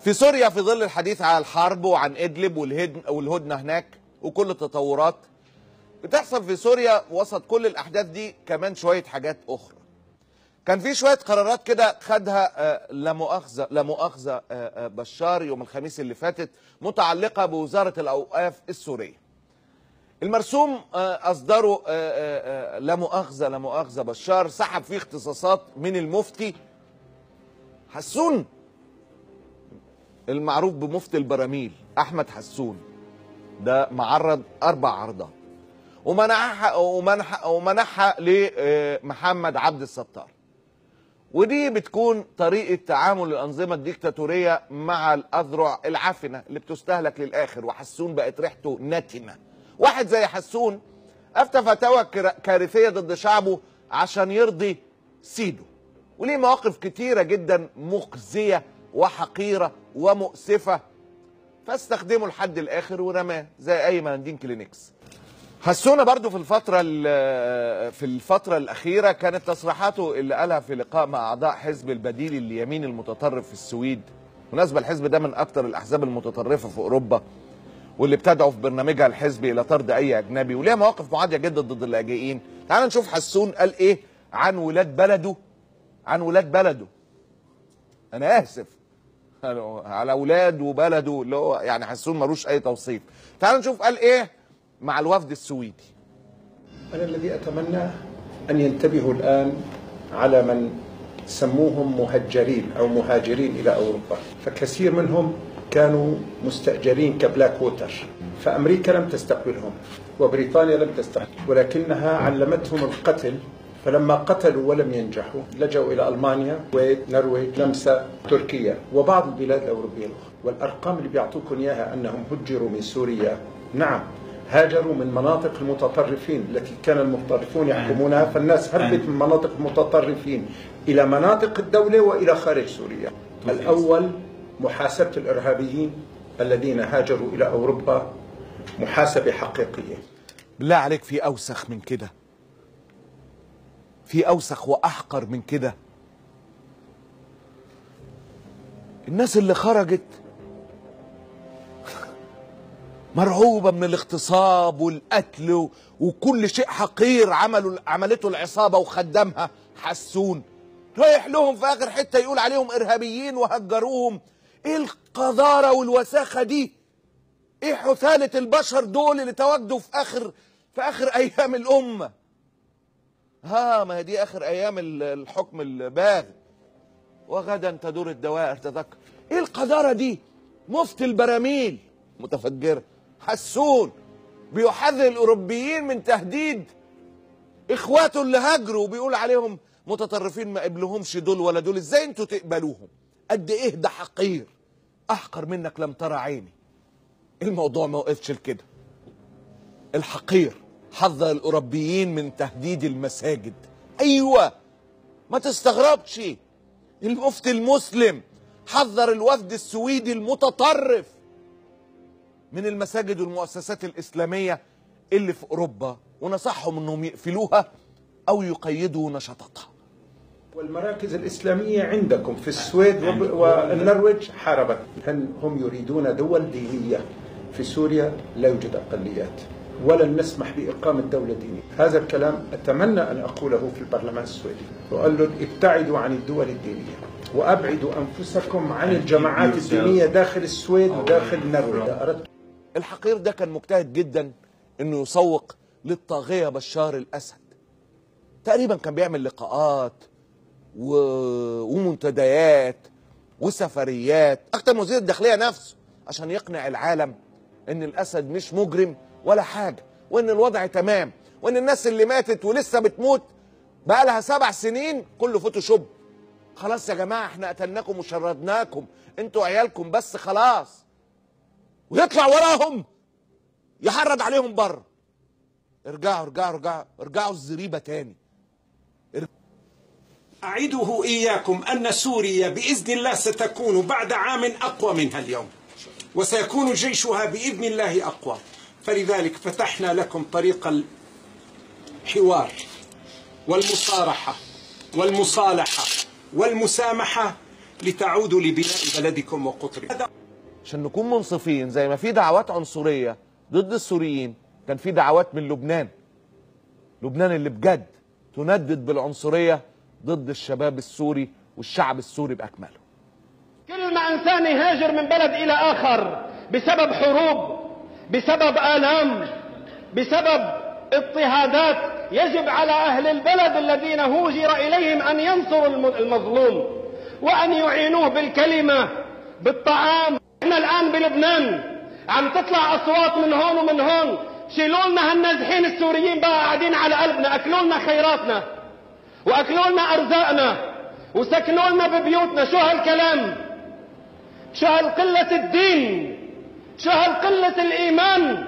في سوريا في ظل الحديث عن الحرب وعن ادلب والهدن والهدنه هناك وكل التطورات بتحصل في سوريا وسط كل الاحداث دي كمان شويه حاجات اخرى كان في شويه قرارات كده خدها آه، لا مؤاخذه لا مؤاخذه آه، آه، بشار يوم الخميس اللي فاتت متعلقه بوزاره الاوقاف السوريه المرسوم آه، اصدره آه، آه، آه، لا مؤاخذه لا مؤاخذه بشار سحب فيه اختصاصات من المفتي حسون المعروف بمفتي البراميل احمد حسون ده معرض اربع عرضات ومنحها ومنحها ومنحها لمحمد عبد الستار ودي بتكون طريقه تعامل الانظمه الديكتاتوريه مع الاذرع العفنه اللي بتستهلك للاخر وحسون بقت ريحته نتنه واحد زي حسون افتى فتاوى كرا- كارثيه ضد شعبه عشان يرضي سيده وليه مواقف كتيره جدا مخزيه وحقيره ومؤسفه فاستخدمه لحد الاخر ورماه زي اي مندين كلينكس حسونا برضو في الفترة ال- في الفترة الأخيرة كانت تصريحاته اللي قالها في لقاء مع أعضاء حزب البديل اليمين المتطرف في السويد بالمناسبة الحزب ده من أكثر الأحزاب المتطرفة في أوروبا واللي بتدعو في برنامجها الحزبي إلى طرد أي أجنبي وليها مواقف معادية جدا ضد اللاجئين تعال نشوف حسون قال إيه عن ولاد بلده عن ولاد بلده أنا آسف على أولاد وبلده اللي هو يعني حسون ملوش أي توصيف تعال نشوف قال إيه مع الوفد السويدي أنا الذي أتمنى أن ينتبهوا الآن على من سموهم مهجرين أو مهاجرين إلى أوروبا فكثير منهم كانوا مستأجرين كبلاك ووتر فأمريكا لم تستقبلهم وبريطانيا لم تستقبل ولكنها علمتهم القتل فلما قتلوا ولم ينجحوا لجوا إلى ألمانيا ونرويج نمسا تركيا وبعض البلاد الأوروبية الأخرى والأرقام اللي بيعطوكم إياها أنهم هجروا من سوريا نعم هاجروا من مناطق المتطرفين التي كان المتطرفون يحكمونها فالناس هربت من مناطق المتطرفين إلى مناطق الدولة وإلى خارج سوريا الأول محاسبة الإرهابيين الذين هاجروا إلى أوروبا محاسبة حقيقية بالله عليك في اوسخ من كده في اوسخ واحقر من كده الناس اللي خرجت مرعوبه من الاغتصاب والقتل و- وكل شيء حقير عملوا عملته العصابه وخدمها حسون رايح لهم في اخر حته يقول عليهم ارهابيين وهجروهم ايه القذاره والوساخه دي ايه حثالة البشر دول اللي تواجدوا في اخر في اخر ايام الامة ها ما هي دي اخر ايام ال- الحكم الباغي وغدا تدور الدوائر تذكر ايه القذارة دي مفتي البراميل متفجرة حسون بيحذر الاوروبيين من تهديد اخواته اللي هاجروا وبيقول عليهم متطرفين ما قبلهمش دول ولا دول ازاي انتوا تقبلوهم قد ايه ده حقير احقر منك لم ترى عيني الموضوع ما وقفش لكده الحقير حذر الاوروبيين من تهديد المساجد ايوه ما تستغربش المفتي المسلم حذر الوفد السويدي المتطرف من المساجد والمؤسسات الاسلاميه اللي في اوروبا ونصحهم انهم يقفلوها او يقيدوا نشاطاتها والمراكز الإسلامية عندكم في السويد وب- والنرويج حاربت هن- هم يريدون دول دينية في سوريا لا يوجد أقليات ولن نسمح بإقامة دولة دينية هذا الكلام أتمنى أن أقوله في البرلمان السويدي وأقول له ابتعدوا عن الدول الدينية وأبعدوا أنفسكم عن الجماعات الدينية داخل السويد وداخل النرويج إذا أردت الحقير ده كان مجتهد جدا انه يسوق للطاغيه بشار الاسد تقريبا كان بيعمل لقاءات و... ومنتديات وسفريات اكتر من وزير الداخليه نفسه عشان يقنع العالم ان الاسد مش مجرم ولا حاجه وان الوضع تمام وان الناس اللي ماتت ولسه بتموت بقى لها سبع سنين كله فوتوشوب خلاص يا جماعه احنا قتلناكم وشردناكم انتوا عيالكم بس خلاص ويطلع وراهم يحرض عليهم بره ارجعوا ارجعوا ارجعوا ارجعوا الزريبه تاني أعده إياكم أن سوريا بإذن الله ستكون بعد عام أقوى منها اليوم وسيكون جيشها بإذن الله أقوى فلذلك فتحنا لكم طريق الحوار والمصارحة والمصالحة والمسامحة لتعودوا لبناء بلدكم وقطركم هذا عشان نكون منصفين زي ما في دعوات عنصريه ضد السوريين كان في دعوات من لبنان لبنان اللي بجد تندد بالعنصريه ضد الشباب السوري والشعب السوري باكمله كل ما انسان يهاجر من بلد الى اخر بسبب حروب بسبب الام بسبب اضطهادات يجب على اهل البلد الذين هوجر اليهم ان ينصروا الم- المظلوم وان يعينوه بالكلمه بالطعام احنا الان بلبنان عم تطلع اصوات من هون ومن هون شيلوا لنا هالنازحين السوريين بقى قاعدين على قلبنا اكلوا لنا خيراتنا واكلوا لنا ارزاقنا وسكنوا لنا ببيوتنا شو هالكلام شو هالقلة الدين شو هالقلة الإيمان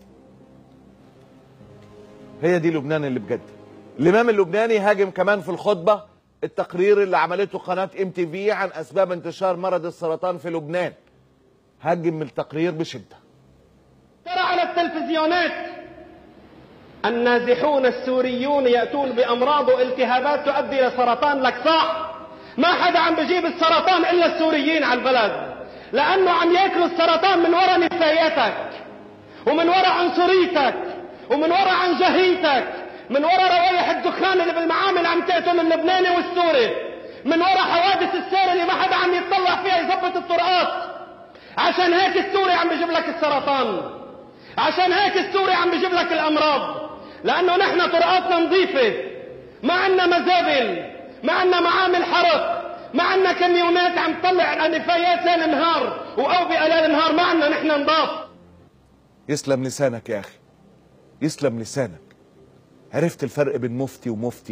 هي دي لبنان اللي بجد الامام اللبناني هاجم كمان في الخطبه التقرير اللي عملته قناه ام تي في عن اسباب انتشار مرض السرطان في لبنان هاجم التقرير بشده ترى على التلفزيونات النازحون السوريون يأتون بأمراض والتهابات تؤدي إلى سرطان لك صح ما حدا عم بجيب السرطان إلا السوريين على البلد لأنه عم ياكلوا السرطان من وراء نفاياتك ومن وراء عنصريتك ومن وراء عنجهيتك من وراء روائح الدخان اللي بالمعامل عم تقتل اللبناني والسوري من وراء حوادث السير اللي ما حدا عم يتطلع فيها يظبط الطرقات عشان هيك السوري عم بيجيب لك السرطان عشان هيك السوري عم بيجيب لك الامراض لانه نحن طرقاتنا نظيفه ما عندنا مزابل ما عندنا معامل حرق ما عندنا كميونات عم تطلع نفايات ليل نهار واوبئه ليل نهار ما عندنا نحن نضاف يسلم لسانك يا اخي يسلم لسانك عرفت الفرق بين مفتي ومفتي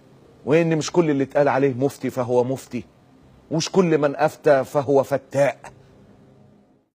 وان مش كل اللي اتقال عليه مفتي فهو مفتي ومش كل من افتى فهو فتاء